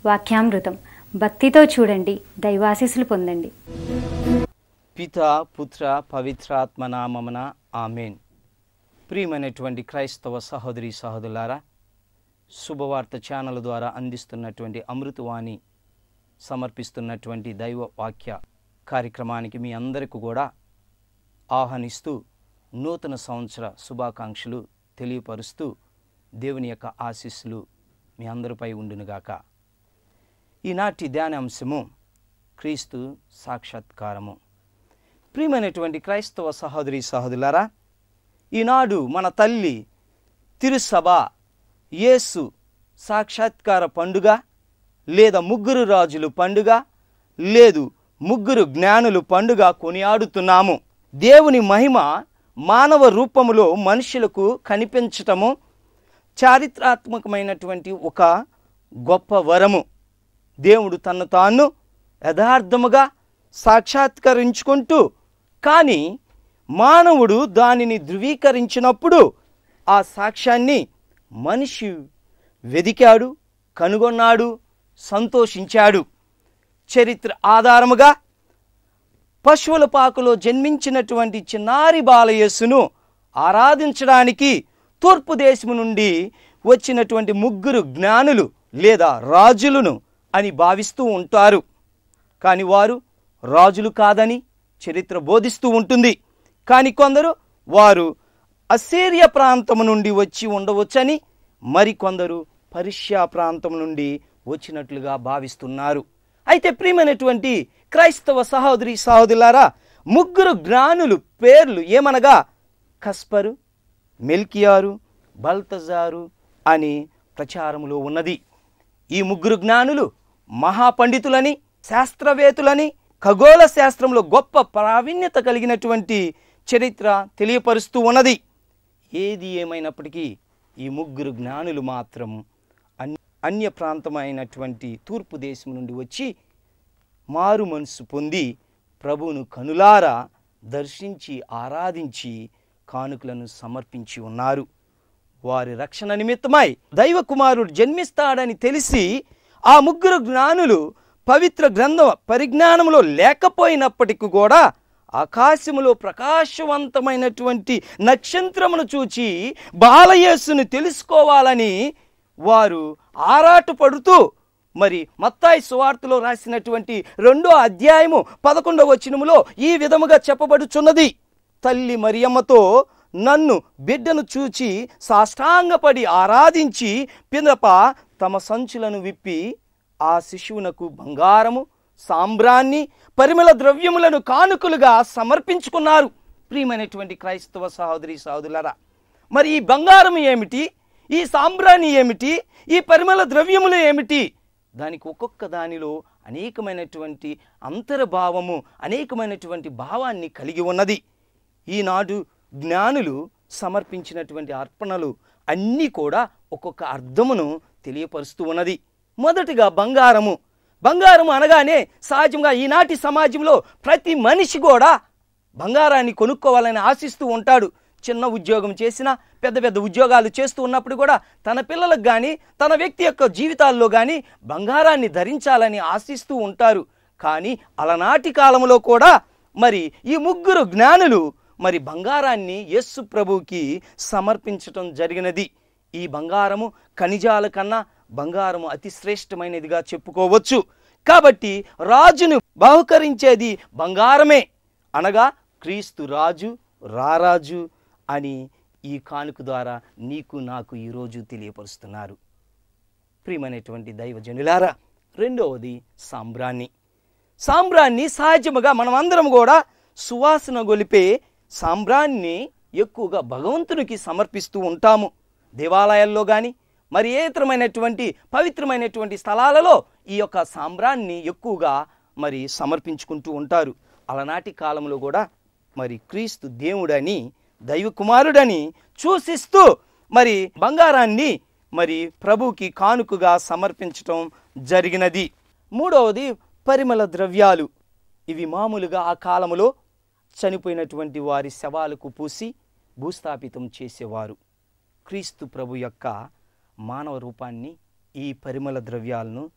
వాక్యామృతం భక్తితో చూడండి దైవాశీస్సులు పొందండి పిత పుత్ర పవిత్రాత్మ నామమున ఆమెన్ ప్రియమైనటువంటి క్రైస్తవ సహోదరి సహోదరులారా శుభవార్త ఛానల్ ద్వారా అందిస్తున్నటువంటి అమృతవాణి సమర్పిస్తున్నటువంటి దైవ వాక్య కార్యక్రమానికి మీ అందరికీ కూడా ఆహ్వానిస్తూ నూతన సంవత్సర శుభాకాంక్షలు తెలియపరుస్తూ దేవుని యొక్క ఆశీస్సులు మీ అందరిపై ఉండునుగాక ఈనాటి ధ్యానాంశము క్రీస్తు సాక్షాత్కారము ప్రియమైనటువంటి క్రైస్తవ సహోదరి సహోదరులారా ఈనాడు మన తల్లి తిరుసభ యేసు సాక్షాత్కార పండుగ లేదా ముగ్గురు రాజులు పండుగ లేదు ముగ్గురు జ్ఞానులు పండుగ కొనియాడుతున్నాము దేవుని మహిమ మానవ రూపములో మనుషులకు కనిపించటము చారిత్రాత్మకమైనటువంటి ఒక గొప్ప వరము దేవుడు తన్ను తాను యథార్థముగా సాక్షాత్కరించుకుంటూ కానీ మానవుడు దానిని ధృవీకరించినప్పుడు ఆ సాక్ష్యాన్ని మనిషి వెదికాడు కనుగొన్నాడు సంతోషించాడు చరిత్ర ఆధారముగా పశువుల పాకలో జన్మించినటువంటి చిన్నారి బాలయేసును ఆరాధించడానికి తూర్పు దేశము నుండి వచ్చినటువంటి ముగ్గురు జ్ఞానులు లేదా రాజులను అని భావిస్తూ ఉంటారు కానీ వారు రాజులు కాదని చరిత్ర బోధిస్తూ ఉంటుంది కానీ కొందరు వారు అసేరియా ప్రాంతం నుండి వచ్చి ఉండవచ్చని మరికొందరు పర్షియా ప్రాంతం నుండి వచ్చినట్లుగా భావిస్తున్నారు అయితే ప్రియమైనటువంటి క్రైస్తవ సహోదరి సహోదరులారా ముగ్గురు జ్ఞానులు పేర్లు ఏమనగా కస్పరు మెల్కియారు బల్తజారు అని ప్రచారములో ఉన్నది ఈ ముగ్గురు జ్ఞానులు మహాపండితులని శాస్త్రవేత్తలని ఖగోళ శాస్త్రంలో గొప్ప ప్రావీణ్యత కలిగినటువంటి చరిత్ర తెలియపరుస్తూ ఉన్నది ఏది ఏమైనప్పటికీ ఈ ముగ్గురు జ్ఞానులు మాత్రం అన్- అన్య ప్రాంతమైనటువంటి తూర్పు దేశం నుండి వచ్చి మారు మనసు పొంది ప్రభువును కనులారా దర్శించి ఆరాధించి కానుకలను సమర్పించి ఉన్నారు వారి రక్షణ నిమిత్తమై దైవ కుమారుడు జన్మిస్తాడని తెలిసి ఆ ముగ్గురు జ్ఞానులు పవిత్ర గ్రంథ పరిజ్ఞానంలో లేకపోయినప్పటికీ కూడా ఆకాశములో ప్రకాశవంతమైనటువంటి నక్షత్రమును చూచి బాలయేసును తెలుసుకోవాలని వారు ఆరాటపడుతూ మరి మత్తాయి సువార్తలో రాసినటువంటి రెండో అధ్యాయము పదకొండవ వచనములో ఈ విధముగా చెప్పబడుచున్నది తల్లి మరియమ్మతో నన్ను బిడ్డను చూచి సాష్టాంగపడి ఆరాధించి పిదప తమ సంచులను విప్పి ఆ శిశువునకు బంగారము సాంబ్రాన్ని పరిమళ ద్రవ్యములను కానుకలుగా సమర్పించుకున్నారు ప్రియమైనటువంటి క్రైస్తవ సహోదరి సహోదరులారా మరి ఈ బంగారం ఏమిటి ఈ సాంబ్రాణి ఏమిటి ఈ పరిమళ ద్రవ్యములు ఏమిటి దానికి ఒక్కొక్క దానిలో అనేకమైనటువంటి అంతర్భావము అనేకమైనటువంటి భావాన్ని కలిగి ఉన్నది ఈనాడు జ్ఞానులు సమర్పించినటువంటి అర్పణలు అన్నీ కూడా ఒక్కొక్క అర్థమును తెలియపరుస్తూ ఉన్నది మొదటిగా బంగారము బంగారం అనగానే సహజంగా ఈనాటి సమాజంలో ప్రతి మనిషి కూడా బంగారాన్ని కొనుక్కోవాలని ఆశిస్తూ ఉంటాడు చిన్న ఉద్యోగం చేసినా పెద్ద పెద్ద ఉద్యోగాలు చేస్తూ ఉన్నప్పుడు కూడా తన పిల్లలకు కానీ తన వ్యక్తి యొక్క జీవితాల్లో కానీ బంగారాన్ని ధరించాలని ఆశిస్తూ ఉంటారు కానీ అలనాటి కాలంలో కూడా మరి ఈ ముగ్గురు జ్ఞానులు మరి బంగారాన్ని యస్సు ప్రభువుకి సమర్పించటం జరిగినది ఈ బంగారము ఖనిజాల కన్నా బంగారము అతి శ్రేష్టమైనదిగా చెప్పుకోవచ్చు కాబట్టి రాజును బహుకరించేది బంగారమే అనగా క్రీస్తు రాజు రారాజు అని ఈ కానుక ద్వారా నీకు నాకు ఈరోజు తెలియపరుస్తున్నారు ప్రియమైనటువంటి దైవజనులారా రెండవది సాంబ్రాన్ని సాంబ్రాన్ని సహజముగా మనమందరం కూడా సువాసన గొలిపే సాంబ్రాన్ని ఎక్కువగా భగవంతునికి సమర్పిస్తూ ఉంటాము దేవాలయాల్లో కానీ మరి ఏ ఇతరమైనటువంటి పవిత్రమైనటువంటి స్థలాలలో ఈ యొక్క సాంబ్రాన్ని ఎక్కువగా మరి సమర్పించుకుంటూ ఉంటారు అలనాటి కాలంలో కూడా మరి క్రీస్తు దేవుడని దైవ కుమారుడని సూచిస్తూ మరి బంగారాన్ని మరి ప్రభుకి కానుకగా సమర్పించటం జరిగినది మూడవది పరిమళ ద్రవ్యాలు ఇవి మామూలుగా ఆ కాలములో చనిపోయినటువంటి వారి శవాలకు పూసి భూస్థాపితం చేసేవారు క్రీస్తు ప్రభు యొక్క మానవ రూపాన్ని ఈ పరిమళ ద్రవ్యాలను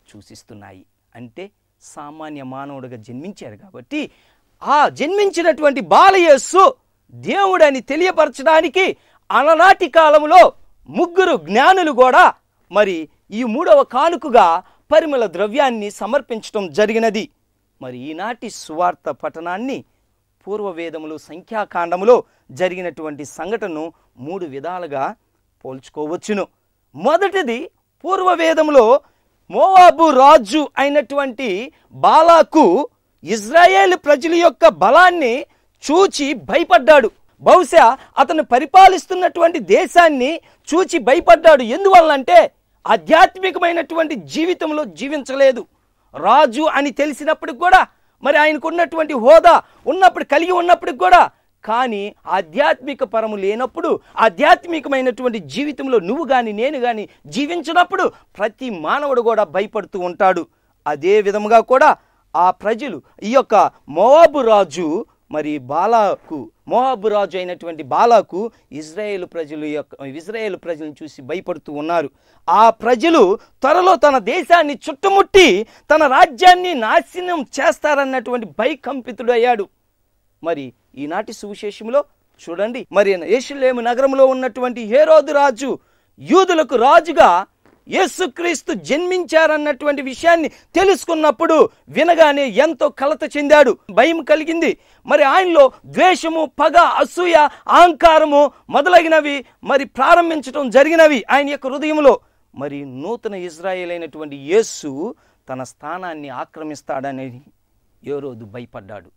సూచిస్తున్నాయి అంటే సామాన్య మానవుడిగా జన్మించారు కాబట్టి ఆ జన్మించినటువంటి బాలయేస్సు దేవుడని తెలియపరచడానికి అలనాటి కాలంలో ముగ్గురు జ్ఞానులు కూడా మరి ఈ మూడవ కానుకగా పరిమళ ద్రవ్యాన్ని సమర్పించడం జరిగినది మరి ఈనాటి సువార్త పఠనాన్ని పూర్వవేదములు సంఖ్యాకాండములో జరిగినటువంటి సంఘటనను మూడు విధాలుగా పోల్చుకోవచ్చును మొదటిది పూర్వవేదములో మోవాబు రాజు అయినటువంటి బాలాకు ఇజ్రాయేల్ ప్రజల యొక్క బలాన్ని చూచి భయపడ్డాడు బహుశా అతను పరిపాలిస్తున్నటువంటి దేశాన్ని చూచి భయపడ్డాడు ఎందువల్లంటే ఆధ్యాత్మికమైనటువంటి జీవితంలో జీవించలేదు రాజు అని తెలిసినప్పటికి కూడా మరి ఆయనకు ఉన్నటువంటి హోదా ఉన్నప్పుడు కలిగి ఉన్నప్పటికి కూడా కానీ ఆధ్యాత్మిక పరము లేనప్పుడు ఆధ్యాత్మికమైనటువంటి జీవితంలో నువ్వు కానీ నేను కానీ జీవించినప్పుడు ప్రతి మానవుడు కూడా భయపడుతూ ఉంటాడు అదే విధముగా కూడా ఆ ప్రజలు ఈ యొక్క మోవాబు రాజు మరి బాలాకు మోహాబు రాజు అయినటువంటి బాలాకు ఇజ్రాయేల్ ప్రజలు యొక్క ఇజ్రాయేల్ ప్రజలను చూసి భయపడుతూ ఉన్నారు ఆ ప్రజలు త్వరలో తన దేశాన్ని చుట్టుముట్టి తన రాజ్యాన్ని నాశనం చేస్తారన్నటువంటి భయకంపితుడు అయ్యాడు మరి ఈనాటి సువిశేషంలో చూడండి మరి యేషులేము నగరంలో ఉన్నటువంటి హేరోదు రాజు యూదులకు రాజుగా యేసుక్రీస్తు జన్మించారన్నటువంటి విషయాన్ని తెలుసుకున్నప్పుడు వినగానే ఎంతో కలత చెందాడు భయం కలిగింది మరి ఆయనలో ద్వేషము పగ అసూయ అహంకారము మొదలగినవి మరి ప్రారంభించడం జరిగినవి ఆయన యొక్క హృదయంలో మరి నూతన ఇజ్రాయేల్ అయినటువంటి యేసు తన స్థానాన్ని ఆక్రమిస్తాడనేది ఏ రోజు భయపడ్డాడు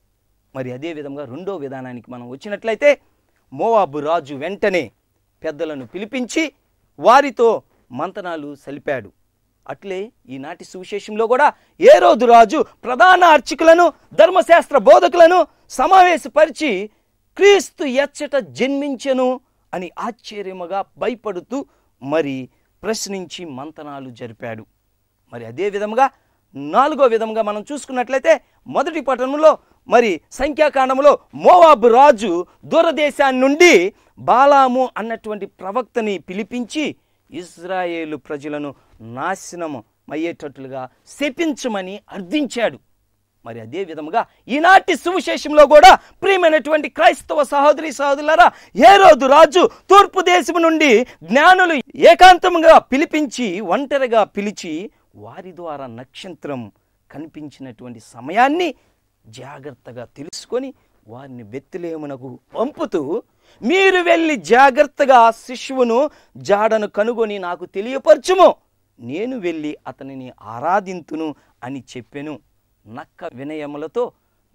మరి అదే విధంగా రెండో విధానానికి మనం వచ్చినట్లయితే మోవాబు రాజు వెంటనే పెద్దలను పిలిపించి వారితో మంతనాలు సలిపాడు అట్లే ఈనాటి సువిశేషంలో కూడా ఏ రోజు రాజు ప్రధాన అర్చకులను ధర్మశాస్త్ర బోధకులను సమావేశపరిచి క్రీస్తు ఎచ్చట జన్మించెను అని ఆశ్చర్యముగా భయపడుతూ మరి ప్రశ్నించి మంతనాలు జరిపాడు మరి అదే విధముగా నాలుగో విధముగా మనం చూసుకున్నట్లయితే మొదటి పట్టణంలో మరి సంఖ్యాకాండంలో మోవాబు రాజు దూరదేశాన్ని నుండి బాలాము అన్నటువంటి ప్రవక్తని పిలిపించి ఇజ్రాయేలు ప్రజలను నాశనము అయ్యేటట్లుగా శపించమని అర్థించాడు మరి అదే విధముగా ఈనాటి సువిశేషంలో కూడా ప్రియమైనటువంటి క్రైస్తవ సహోదరి సహోదరులారా హేరోదు రాజు తూర్పు దేశం నుండి జ్ఞానులు ఏకాంతంగా పిలిపించి ఒంటరిగా పిలిచి వారి ద్వారా నక్షత్రం కనిపించినటువంటి సమయాన్ని జాగ్రత్తగా తెలుసుకొని వారిని బెత్తులేమునకు పంపుతూ మీరు వెళ్ళి జాగ్రత్తగా ఆ శిశువును జాడను కనుగొని నాకు తెలియపరచుము నేను వెళ్ళి అతనిని ఆరాధింతును అని చెప్పెను నక్క వినయములతో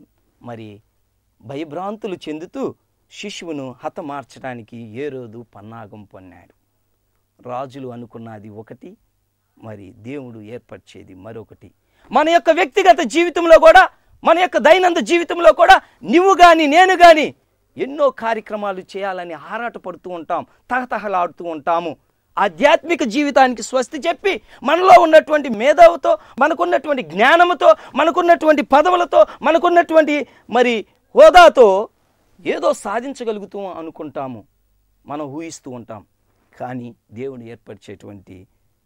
మరి భయభ్రాంతులు చెందుతూ శిశువును హతమార్చడానికి ఏ రోజు పన్నాగం పొన్నాడు రాజులు అనుకున్నది ఒకటి మరి దేవుడు ఏర్పరిచేది మరొకటి మన యొక్క వ్యక్తిగత జీవితంలో కూడా మన యొక్క దైనంద జీవితంలో కూడా నువ్వు కానీ నేను కానీ ఎన్నో కార్యక్రమాలు చేయాలని ఆరాటపడుతూ ఉంటాం తహతహలాడుతూ ఉంటాము ఆధ్యాత్మిక జీవితానికి స్వస్తి చెప్పి మనలో ఉన్నటువంటి మేధావుతో మనకున్నటువంటి జ్ఞానముతో మనకున్నటువంటి పదవులతో మనకున్నటువంటి మరి హోదాతో ఏదో సాధించగలుగుతూ అనుకుంటాము మనం ఊహిస్తూ ఉంటాం కానీ దేవుడు ఏర్పరిచేటువంటి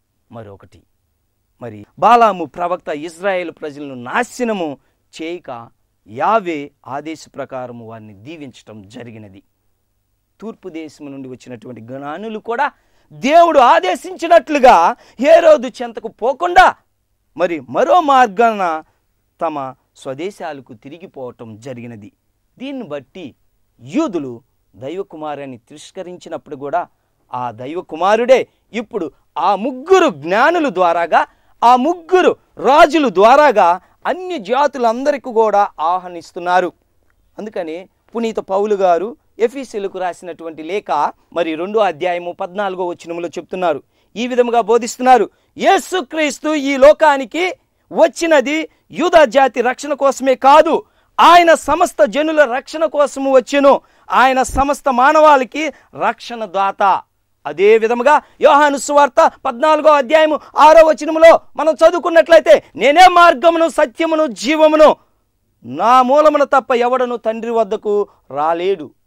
మరొకటి మరి బాలాము ప్రవక్త ఇజ్రాయేల్ ప్రజలను నాశనము చేయక యావే ఆదేశ ప్రకారము వారిని దీవించటం జరిగినది తూర్పు దేశం నుండి వచ్చినటువంటి జ్ఞానులు కూడా దేవుడు ఆదేశించినట్లుగా హేరోదు చెంతకు పోకుండా మరి మరో మార్గాన తమ స్వదేశాలకు తిరిగిపోవటం జరిగినది దీన్ని బట్టి యూదులు దైవకుమారాన్ని తిరస్కరించినప్పుడు కూడా ఆ దైవకుమారుడే ఇప్పుడు ఆ ముగ్గురు జ్ఞానుల ద్వారాగా ఆ ముగ్గురు రాజుల ద్వారాగా అన్ని జాతులందరికీ కూడా ఆహ్వానిస్తున్నారు అందుకని పునీత పౌలు గారు ఎఫీసీలకు రాసినటువంటి లేఖ మరి రెండో అధ్యాయము పద్నాలుగో వచనములో చెప్తున్నారు ఈ విధముగా బోధిస్తున్నారు యేసుక్రీస్తు ఈ లోకానికి వచ్చినది యూదా జాతి రక్షణ కోసమే కాదు ఆయన సమస్త జనుల రక్షణ కోసము వచ్చెను ఆయన సమస్త మానవాళికి రక్షణ దాత అదే విధముగా యోహాను సువార్త పద్నాలుగో అధ్యాయము ఆరో వచనములో మనం చదువుకున్నట్లయితే నేనే మార్గమును సత్యమును జీవమును నా మూలమున తప్ప ఎవడను తండ్రి వద్దకు రాలేడు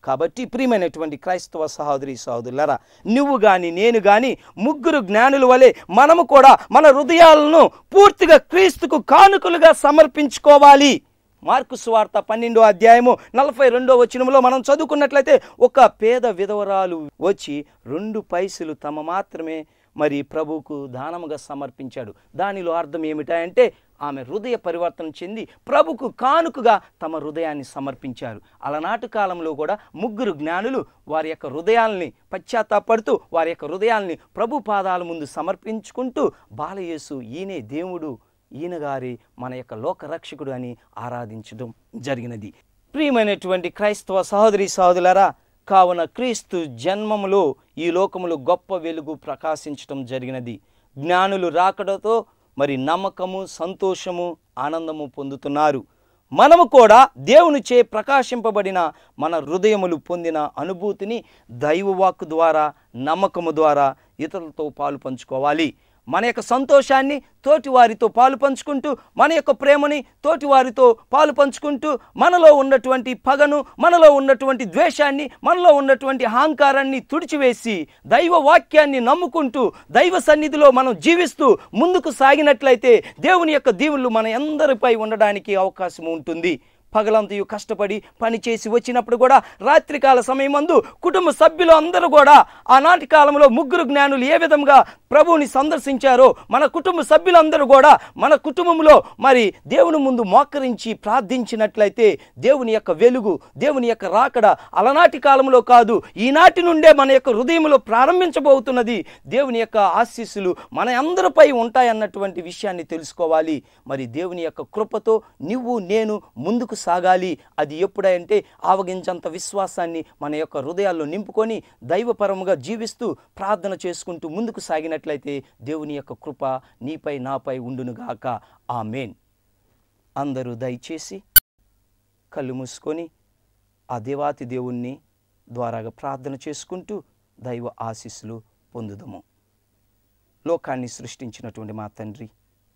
కాబట్టి ప్రియమైనటువంటి క్రైస్తవ సహోదరి సహోదరులరా నువ్వు గాని నేను గాని ముగ్గురు జ్ఞానుల వలె మనము కూడా మన హృదయాలను పూర్తిగా క్రీస్తుకు కానుకలుగా సమర్పించుకోవాలి మార్కు సువార్త పన్నెండో అధ్యాయము నలభై రెండో వచనంలో మనం చదువుకున్నట్లయితే ఒక పేద విధవరాలు వచ్చి రెండు పైసలు తమ మాత్రమే మరి ప్రభువుకు దానముగా సమర్పించాడు దానిలో అర్థం ఏమిటంటే ఆమె హృదయ పరివర్తన చెంది ప్రభుకు కానుకగా తమ హృదయాన్ని సమర్పించారు అలనాటి కాలంలో కూడా ముగ్గురు జ్ఞానులు వారి యొక్క హృదయాల్ని పశ్చాత్తాపడుతూ వారి యొక్క హృదయాల్ని ప్రభు పాదాల ముందు సమర్పించుకుంటూ బాలయేసు ఈయనే దేవుడు ఈయన గారి మన యొక్క లోక రక్షకుడు అని ఆరాధించడం జరిగినది ప్రియమైనటువంటి క్రైస్తవ సహోదరి సహోదరులారా కావున క్రీస్తు జన్మములో ఈ లోకములో గొప్ప వెలుగు ప్రకాశించడం జరిగినది జ్ఞానులు రాకడతో మరి నమ్మకము సంతోషము ఆనందము పొందుతున్నారు మనము కూడా దేవునిచే ప్రకాశింపబడిన మన హృదయములు పొందిన అనుభూతిని దైవవాక్కు ద్వారా నమ్మకము ద్వారా ఇతరులతో పాలు పంచుకోవాలి మన యొక్క సంతోషాన్ని తోటి వారితో పాలు పంచుకుంటూ మన యొక్క ప్రేమని తోటి వారితో పాలు పంచుకుంటూ మనలో ఉన్నటువంటి పగను మనలో ఉన్నటువంటి ద్వేషాన్ని మనలో ఉన్నటువంటి అహంకారాన్ని తుడిచివేసి దైవ వాక్యాన్ని నమ్ముకుంటూ దైవ సన్నిధిలో మనం జీవిస్తూ ముందుకు సాగినట్లయితే దేవుని యొక్క దీవులు మన అందరిపై ఉండడానికి అవకాశం ఉంటుంది పగలంతయు కష్టపడి పని చేసి వచ్చినప్పుడు కూడా రాత్రికాల సమయమందు కుటుంబ సభ్యులు అందరూ కూడా ఆనాటి కాలంలో ముగ్గురు జ్ఞానులు ఏ విధంగా ప్రభువుని సందర్శించారో మన కుటుంబ సభ్యులందరూ కూడా మన కుటుంబంలో మరి దేవుని ముందు మోకరించి ప్రార్థించినట్లయితే దేవుని యొక్క వెలుగు దేవుని యొక్క రాకడ అలనాటి కాలంలో కాదు ఈనాటి నుండే మన యొక్క హృదయంలో ప్రారంభించబోతున్నది దేవుని యొక్క ఆశీస్సులు మన అందరిపై ఉంటాయన్నటువంటి విషయాన్ని తెలుసుకోవాలి మరి దేవుని యొక్క కృపతో నువ్వు నేను ముందుకు సాగాలి అది ఎప్పుడంటే ఆవగించంత విశ్వాసాన్ని మన యొక్క హృదయాల్లో నింపుకొని దైవపరముగా జీవిస్తూ ప్రార్థన చేసుకుంటూ ముందుకు సాగినట్లయితే దేవుని యొక్క కృప నీపై నాపై ఉండునుగాక ఆమెన్ అందరూ దయచేసి కళ్ళు మూసుకొని ఆ దేవాతి దేవుణ్ణి ద్వారాగా ప్రార్థన చేసుకుంటూ దైవ ఆశీస్సులు పొందుదము లోకాన్ని సృష్టించినటువంటి మా తండ్రి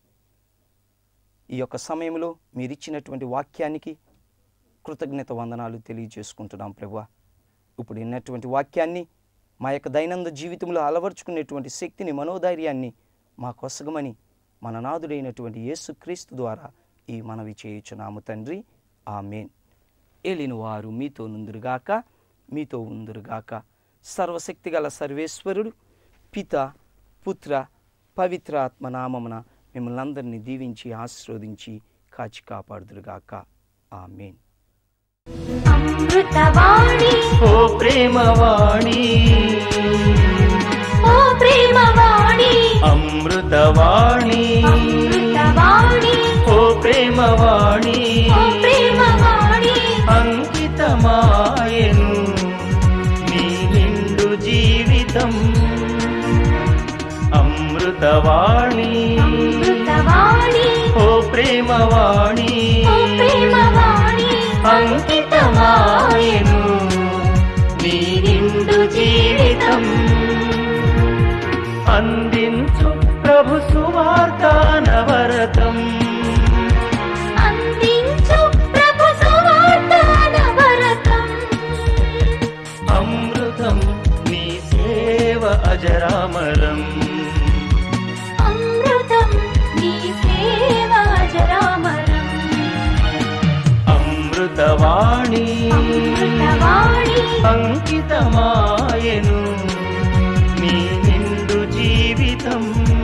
ఈ యొక్క సమయంలో మీరిచ్చినటువంటి వాక్యానికి కృతజ్ఞత వందనాలు తెలియజేసుకుంటున్నాం ప్రభా ఇప్పుడు విన్నటువంటి వాక్యాన్ని మా యొక్క దైనందిన జీవితంలో అలవర్చుకునేటువంటి శక్తిని మనోధైర్యాన్ని మా కొసగమని మన నాదుడైనటువంటి యేసుక్రీస్తు ద్వారా ఈ మనవి చేయుచున్నాము తండ్రి ఆమెన్ ఏలిన వారు మీతో నుందురుగాక మీతో ఉందురుగాక సర్వశక్తిగల సర్వేశ్వరుడు పిత పుత్ర పవిత్ర ఆత్మ నామమున మిమ్మల్ని అందరినీ దీవించి ఆశీర్వదించి కాచి కాపాడుదురుగాక ఆమెన్ అమృతవాణి ఓ ప్రేమవాణి ఓ ప్రేమవాణి అమృతవాణి అమృతవాణి ఓ ప్రేమవాణి ఓ ప్రేమవాణి అంకితమాయను నీ నిండు జీవితం అమృతవాణి అమృతవాణి ఓ ప్రేమవాణి ఓ ప్రేమవాణి అంకితమాయను నీ నిండు జీవితం అందించు ప్రభు సువార్త నవరతం అందించు ప్రభు సువార్త నవరతం అమృతం నీ సేవ అజరామరం అమృతం నీ సేవ అజరామరం అమృతవాణి అమృతవాణి అంకితమాయను నీ నిండు జీవితం